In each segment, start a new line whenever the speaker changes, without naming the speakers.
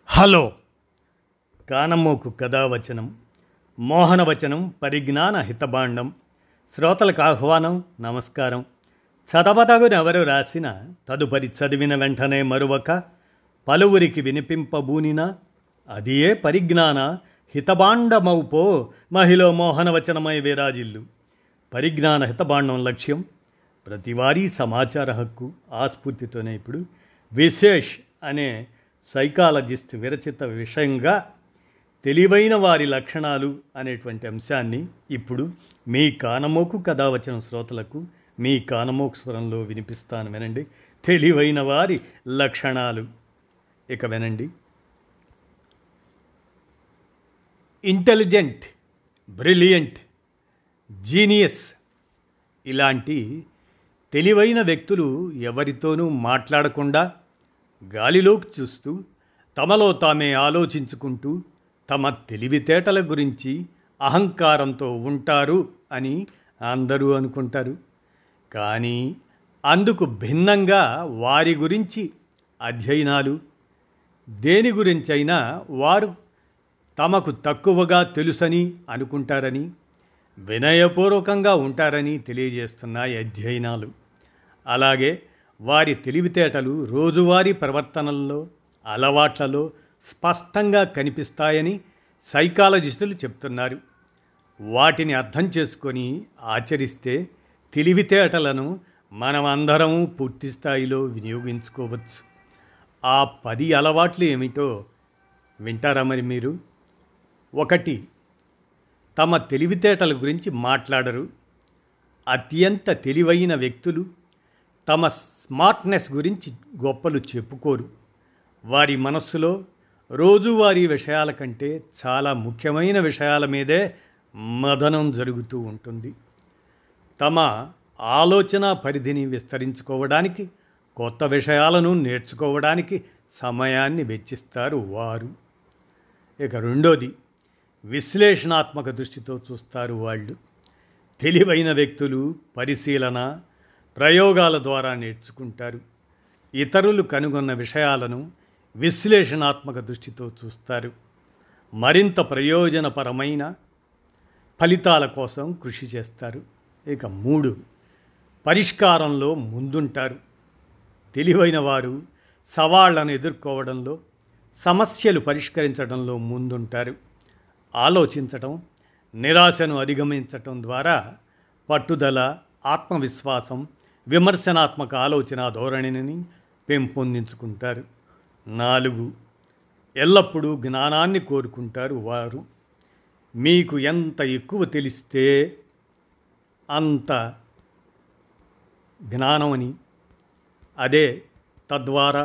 hello కానమ్మోకు కథావచనం మోహనవచనం పరిజ్ఞాన హితబాండం శ్రోతలకు ఆహ్వానం నమస్కారం చదవతగునెవరు రాసిన తదుపరి చదివిన వెంటనే మరువక పలువురికి వినిపింపబూనిన అదియే పరిజ్ఞాన హితబాండమౌపో మహిళ మోహనవచనమై విరాజిల్లు పరిజ్ఞాన హితబాండం లక్ష్యం ప్రతివారీ సమాచార హక్కు ఆస్ఫూర్తితోనే ఇప్పుడు విశేష్ అనే సైకాలజిస్ట్ విరచిత విషయంగా తెలివైన వారి లక్షణాలు అనేటువంటి అంశాన్ని ఇప్పుడు మీ కానమోకు కథ వచ్చిన శ్రోతలకు మీ కానమోకు స్వరంలో వినిపిస్తాను వినండి తెలివైన వారి లక్షణాలు ఇక వినండి ఇంటెలిజెంట్ బ్రిలియంట్ జీనియస్ ఇలాంటి తెలివైన వ్యక్తులు ఎవరితోనూ మాట్లాడకుండా గాలిలోకి చూస్తూ తమలో తామే ఆలోచించుకుంటూ తమ తెలివితేటల గురించి అహంకారంతో ఉంటారు అని అందరూ అనుకుంటారు కానీ అందుకు భిన్నంగా వారి గురించి అధ్యయనాలు దేని గురించైనా వారు తమకు తక్కువగా తెలుసని అనుకుంటారని వినయపూర్వకంగా ఉంటారని తెలియజేస్తున్నాయి అధ్యయనాలు అలాగే వారి తెలివితేటలు రోజువారీ ప్రవర్తనల్లో అలవాట్లలో స్పష్టంగా కనిపిస్తాయని సైకాలజిస్టులు చెప్తున్నారు వాటిని అర్థం చేసుకొని ఆచరిస్తే తెలివితేటలను మనమందరము పూర్తి స్థాయిలో వినియోగించుకోవచ్చు ఆ పది అలవాట్లు ఏమిటో వింటారా మరి మీరు ఒకటి తమ తెలివితేటల గురించి మాట్లాడరు అత్యంత తెలివైన వ్యక్తులు తమ స్మార్ట్నెస్ గురించి గొప్పలు చెప్పుకోరు వారి మనస్సులో రోజువారీ విషయాల కంటే చాలా ముఖ్యమైన విషయాల మీదే మదనం జరుగుతూ ఉంటుంది తమ ఆలోచన పరిధిని విస్తరించుకోవడానికి కొత్త విషయాలను నేర్చుకోవడానికి సమయాన్ని వెచ్చిస్తారు వారు ఇక రెండోది విశ్లేషణాత్మక దృష్టితో చూస్తారు వాళ్ళు తెలివైన వ్యక్తులు పరిశీలన ప్రయోగాల ద్వారా నేర్చుకుంటారు ఇతరులు కనుగొన్న విషయాలను విశ్లేషణాత్మక దృష్టితో చూస్తారు మరింత ప్రయోజనపరమైన ఫలితాల కోసం కృషి చేస్తారు ఇక మూడు పరిష్కారంలో ముందుంటారు తెలివైన వారు సవాళ్లను ఎదుర్కోవడంలో సమస్యలు పరిష్కరించడంలో ముందుంటారు ఆలోచించటం నిరాశను అధిగమించటం ద్వారా పట్టుదల ఆత్మవిశ్వాసం విమర్శనాత్మక ఆలోచన ధోరణిని పెంపొందించుకుంటారు నాలుగు ఎల్లప్పుడూ జ్ఞానాన్ని కోరుకుంటారు వారు మీకు ఎంత ఎక్కువ తెలిస్తే అంత జ్ఞానమని అదే తద్వారా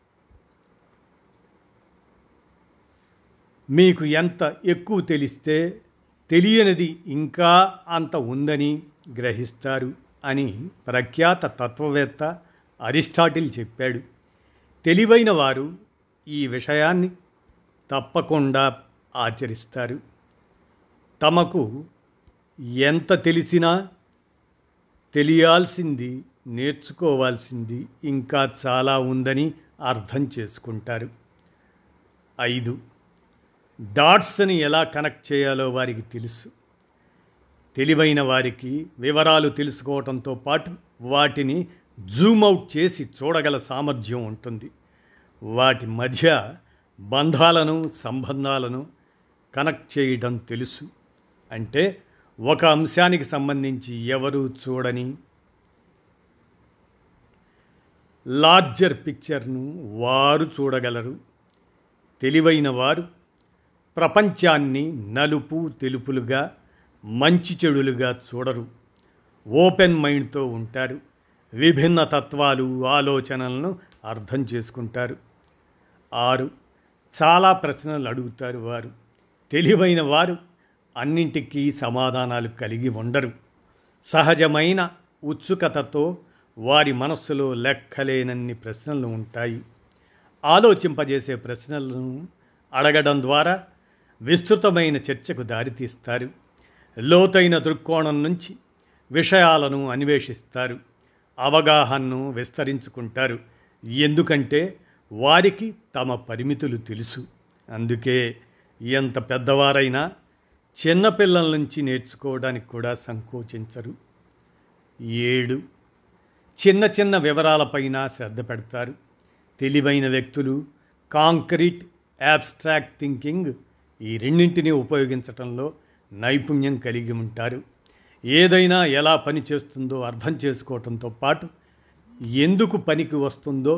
మీకు ఎంత ఎక్కువ తెలిస్తే తెలియనిది ఇంకా అంత ఉందని గ్రహిస్తారు అని ప్రఖ్యాత తత్వవేత్త అరిస్టాటిల్ చెప్పాడు తెలివైన వారు ఈ విషయాన్ని తప్పకుండా ఆచరిస్తారు తమకు ఎంత తెలిసినా తెలియాల్సింది నేర్చుకోవాల్సింది ఇంకా చాలా ఉందని అర్థం చేసుకుంటారు ఐదు డాట్స్ని ఎలా కనెక్ట్ చేయాలో వారికి తెలుసు తెలివైన వారికి వివరాలు తెలుసుకోవటంతో పాటు వాటిని జూమ్ అవుట్ చేసి చూడగల సామర్థ్యం ఉంటుంది వాటి మధ్య బంధాలను సంబంధాలను కనెక్ట్ చేయడం తెలుసు అంటే ఒక అంశానికి సంబంధించి ఎవరు చూడని లార్జర్ పిక్చర్ను వారు చూడగలరు తెలివైన వారు ప్రపంచాన్ని నలుపు తెలుపులుగా మంచి చెడులుగా చూడరు ఓపెన్ మైండ్తో ఉంటారు విభిన్న తత్వాలు ఆలోచనలను అర్థం చేసుకుంటారు ఆరు చాలా ప్రశ్నలు అడుగుతారు వారు తెలివైన వారు అన్నింటికీ సమాధానాలు కలిగి ఉండరు సహజమైన ఉత్సుకతతో వారి మనస్సులో లెక్కలేనన్ని ప్రశ్నలు ఉంటాయి ఆలోచింపజేసే ప్రశ్నలను అడగడం ద్వారా విస్తృతమైన చర్చకు దారితీస్తారు లోతైన దృక్కోణం నుంచి విషయాలను అన్వేషిస్తారు అవగాహనను విస్తరించుకుంటారు ఎందుకంటే వారికి తమ పరిమితులు తెలుసు అందుకే ఎంత పెద్దవారైనా చిన్నపిల్లల నుంచి నేర్చుకోవడానికి కూడా సంకోచించరు ఏడు చిన్న చిన్న వివరాలపైన శ్రద్ధ పెడతారు తెలివైన వ్యక్తులు కాంక్రీట్ యాబ్స్ట్రాక్ట్ థింకింగ్ ఈ రెండింటినీ ఉపయోగించటంలో నైపుణ్యం కలిగి ఉంటారు ఏదైనా ఎలా పని చేస్తుందో అర్థం చేసుకోవటంతో పాటు ఎందుకు పనికి వస్తుందో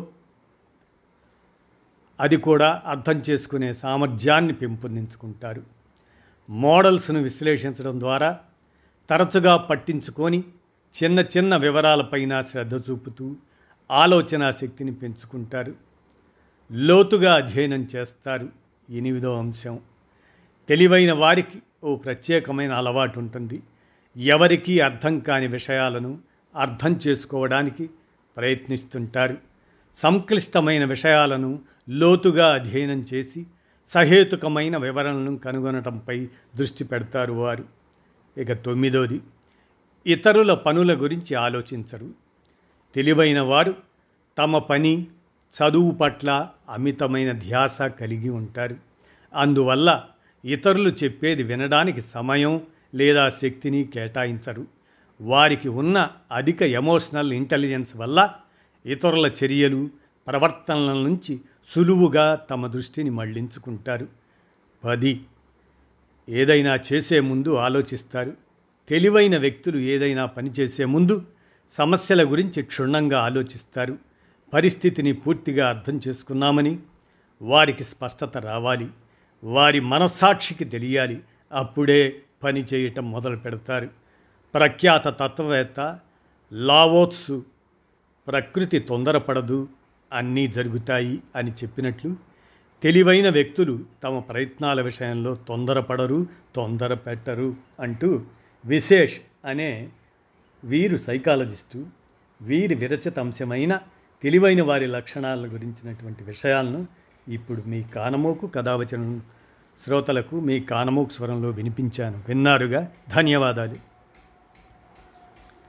అది కూడా అర్థం చేసుకునే సామర్థ్యాన్ని పెంపొందించుకుంటారు మోడల్స్ను విశ్లేషించడం ద్వారా తరచుగా పట్టించుకొని చిన్న చిన్న వివరాలపైన శ్రద్ధ చూపుతూ ఆలోచన శక్తిని పెంచుకుంటారు లోతుగా అధ్యయనం చేస్తారు ఎనిమిదో అంశం తెలివైన వారికి ఓ ప్రత్యేకమైన అలవాటు ఉంటుంది ఎవరికీ అర్థం కాని విషయాలను అర్థం చేసుకోవడానికి ప్రయత్నిస్తుంటారు సంక్లిష్టమైన విషయాలను లోతుగా అధ్యయనం చేసి సహేతుకమైన వివరణలను కనుగొనటంపై దృష్టి పెడతారు వారు ఇక తొమ్మిదోది ఇతరుల పనుల గురించి ఆలోచించరు తెలివైన వారు తమ పని చదువు పట్ల అమితమైన ధ్యాస కలిగి ఉంటారు అందువల్ల ఇతరులు చెప్పేది వినడానికి సమయం లేదా శక్తిని కేటాయించరు వారికి ఉన్న అధిక ఎమోషనల్ ఇంటెలిజెన్స్ వల్ల ఇతరుల చర్యలు ప్రవర్తనల నుంచి సులువుగా తమ దృష్టిని మళ్లించుకుంటారు పది ఏదైనా చేసే ముందు ఆలోచిస్తారు తెలివైన వ్యక్తులు ఏదైనా పని చేసే ముందు సమస్యల గురించి క్షుణ్ణంగా ఆలోచిస్తారు పరిస్థితిని పూర్తిగా అర్థం చేసుకున్నామని వారికి స్పష్టత రావాలి వారి మనస్సాక్షికి తెలియాలి అప్పుడే పని చేయటం మొదలు పెడతారు ప్రఖ్యాత తత్వవేత్త లావోత్సు ప్రకృతి తొందరపడదు అన్నీ జరుగుతాయి అని చెప్పినట్లు తెలివైన వ్యక్తులు తమ ప్రయత్నాల విషయంలో తొందరపడరు తొందర పెట్టరు అంటూ విశేష్ అనే వీరు సైకాలజిస్టు వీరి విరచిత అంశమైన తెలివైన వారి లక్షణాల గురించినటువంటి విషయాలను ఇప్పుడు మీ కానమోకు కథావచనం శ్రోతలకు మీ కానమోకు స్వరంలో వినిపించాను విన్నారుగా ధన్యవాదాలు